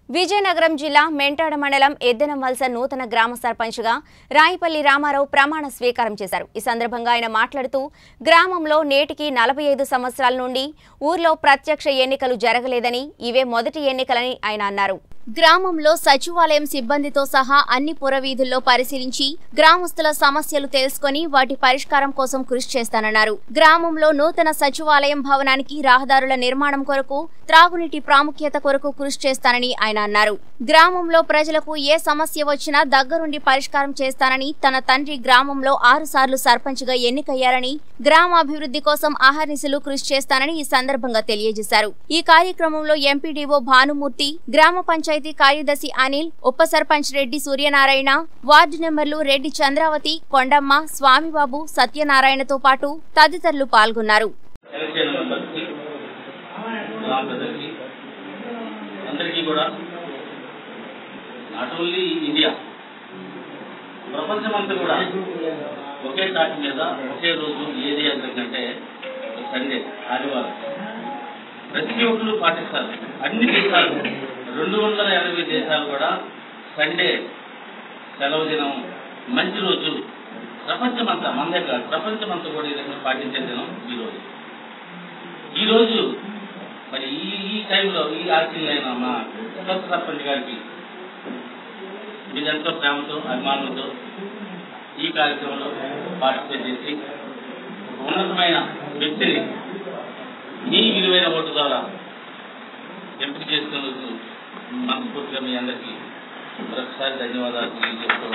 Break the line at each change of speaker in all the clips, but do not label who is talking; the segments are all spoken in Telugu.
విజయనగరం జిల్లా మెంటాడ మండలం ఎద్దెనం వలస నూతన గ్రామ సర్పంచ్గా రాయిపల్లి రామారావు ప్రమాణ స్వీకారం చేశారు ఈ సందర్భంగా ఆయన మాట్లాడుతూ గ్రామంలో నేటికి నలభై ఐదు సంవత్సరాల నుండి ఊర్లో ప్రత్యక్ష ఎన్నికలు జరగలేదని ఇవే మొదటి ఎన్నికలని ఆయన అన్నారు గ్రామంలో సచివాలయం సిబ్బందితో సహా అన్ని పురవీధుల్లో పరిశీలించి గ్రామస్తుల సమస్యలు తెలుసుకొని వాటి పరిష్కారం కోసం కృషి చేస్తానన్నారు గ్రామంలో నూతన సచివాలయం భవనానికి రహదారుల నిర్మాణం కొరకు త్రాగునీటి ప్రాముఖ్యత కొరకు కృషి చేస్తానని ఆయన అన్నారు గ్రామంలో ప్రజలకు ఏ సమస్య వచ్చినా దగ్గరుండి పరిష్కారం చేస్తానని తన తండ్రి గ్రామంలో ఆరు సార్లు సర్పంచ్గా ఎన్నికయ్యారని గ్రామాభివృద్ధి కోసం అహర్నిశలు కృషి చేస్తానని ఈ సందర్భంగా తెలియజేశారు ఈ కార్యక్రమంలో ఎంపీడీఓ భానుమూర్తి గ్రామ పంచాయతీ కార్యదర్శి అనిల్ ఉప సర్పంచ్ రెడ్డి సూర్యనారాయణ వార్డు నెంబర్లు రెడ్డి చంద్రావతి కొండమ్మ స్వామిబాబు సత్యనారాయణతో పాటు తదితరులు పాల్గొన్నారు
ఎలక్షన్ మెంబర్స్కి గ్రామ ప్రజలకి అందరికీ కూడా నాట్ ఓన్లీ ఇండియా ప్రపంచమంతా కూడా ఒకే తాటి మీద ఒకే రోజు ఏది ఎందుకంటే సండే ఆదివారం ప్రతి ఒక్కరు పాటిస్తారు అన్ని దేశాలు రెండు వందల ఎనభై దేశాలు కూడా సండే సెలవు దినం మంచి రోజు ప్రపంచమంతా మందే కాదు ప్రపంచమంతా కూడా ఈ విధంగా పాటించే దినం ఈ రోజు ఈ రోజు మరి ఈ ఈ టైంలో ఈ ఆశీలైన మా కొత్త సర్పంచ్ గారికి మీరెంతో ప్రేమతో అభిమానంతో ఈ కార్యక్రమంలో పార్టిసిపేట్ చేసి ఒక ఉన్నతమైన వ్యక్తిని మీ విలువైన ఓటు ద్వారా ఎంపిక చేసుకున్నందుకు మనస్ఫూర్తిగా మీ అందరికీ మరొకసారి ధన్యవాదాలు తెలియజేస్తూ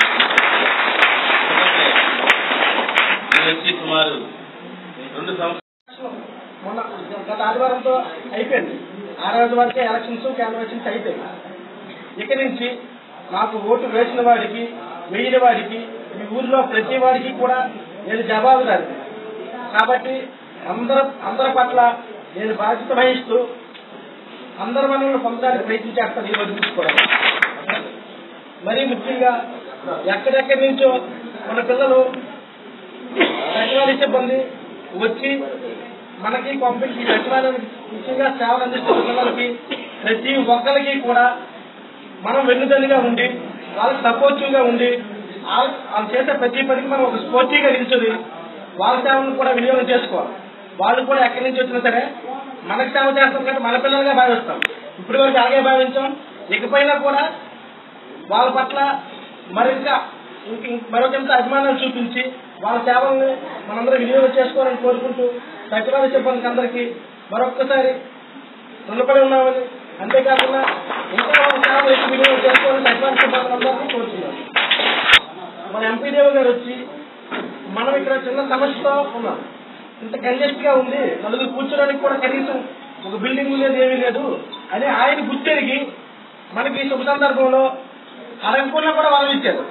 ఈ వచ్చి సుమారు రెండు సంవత్సరాలు
మొన్న గత ఆదివారంతో అయిపోయింది ఆ రోజు వరకే ఎలక్షన్స్ క్యాన్వాషన్స్ అయిపోయింది ఇక నుంచి నాకు ఓటు వేసిన వాడికి వేయని వాడికి ఈ ఊరిలో ప్రతి వాడికి కూడా నేను జవాబుదారి కాబట్టి అందరు అందరి పట్ల నేను బాధ్యత వహిస్తూ అందరి మనల్ని పొందడానికి ప్రయత్నం చేస్తాను ఈ రోజు నుంచి కూడా మరీ ముఖ్యంగా ఎక్కడెక్కడి నుంచో మన పిల్లలు సచివాలయ సిబ్బంది వచ్చి మనకి పంపించి సచివాలయం ముఖ్యంగా సేవలు అందిస్తున్న పిల్లలకి ప్రతి ఒక్కరికి కూడా మనం వెన్నుదన్నుగా ఉండి వాళ్ళకి సపోర్టివ్ గా ఉండి వాళ్ళ- వాళ్ళు చేసే ప్రతి పనికి మనం ఒక స్పోర్టివ్గా నిల్చుని వాళ్ళ సేవలను కూడా వినియోగం చేసుకోవాలి వాళ్ళు కూడా ఎక్కడి నుంచి వచ్చినా సరే మనకి సేవ చేస్తాం కాబట్టి మన పిల్లలుగా భావిస్తాం ఇప్పుడు వరకు అలాగే భావించాం ఇకపైనా కూడా వాళ్ళ పట్ల మరింత ఇంక- ఇంక మరొకంత అభిమానం చూపించి వాళ్ళ సేవల్ని మనందరం వినియోగం చేసుకోవాలని కోరుకుంటూ సచివాలయ సిబ్బందికి అందరికీ మరొక్కసారి రుణపడి ఉన్నామని అంతేకాకుండా ఇంకా వాళ్ళ సేవలు ఎక్కువ వినియోగం చేసుకోవాలని సచివాలయ సిబ్బంది అందరికీ కోరుతున్నాను మన ఎంపీడీఓ గారు వచ్చి మనం ఇక్కడ చిన్న సమస్యతో ఉన్నాం ఇంత కంజెస్ట్ గా ఉంది నలుగురు కూర్చోడానికి కూడా కనీసం ఒక బిల్డింగ్ లేదు ఏమీ లేదు అని ఆయన గుర్తెరిగి మనకి ఈ శుభ సందర్భంలో అడగకుండా కూడా వరం ఇచ్చారు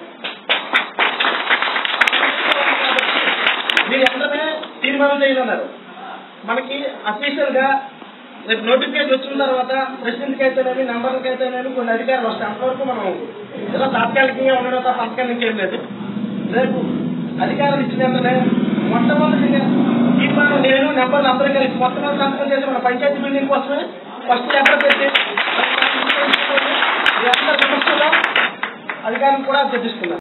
మీరు ఎంతనే తీర్మానం చేయనున్నారు మనకి అఫీషియల్ గా రేపు నోటిఫికేషన్ వచ్చిన తర్వాత ప్రెసిడెంట్ కి అయితేనేమి నంబర్కి అయితేనేమి కొన్ని అధికారులు వస్తాయి అంతవరకు మనం ఏదో తాత్కాలికంగా ఉండడం తప్ప అంతకన్నా ఇంకేం లేదు రేపు అధికారులు ఇచ్చిన వెంటనే మొట్టమొదటిగా తీర్మానం నేను నెంబర్లు అందరూ కలిసి మొత్తం మీద సంతకం చేసి మన పంచాయతీ బిల్డింగ్ కోసమే ఫస్ట్ లెటర్ పెట్టి మీ అందరి సమస్యలో అధికారులు కూడా అభ్యర్థిస్తున్నాను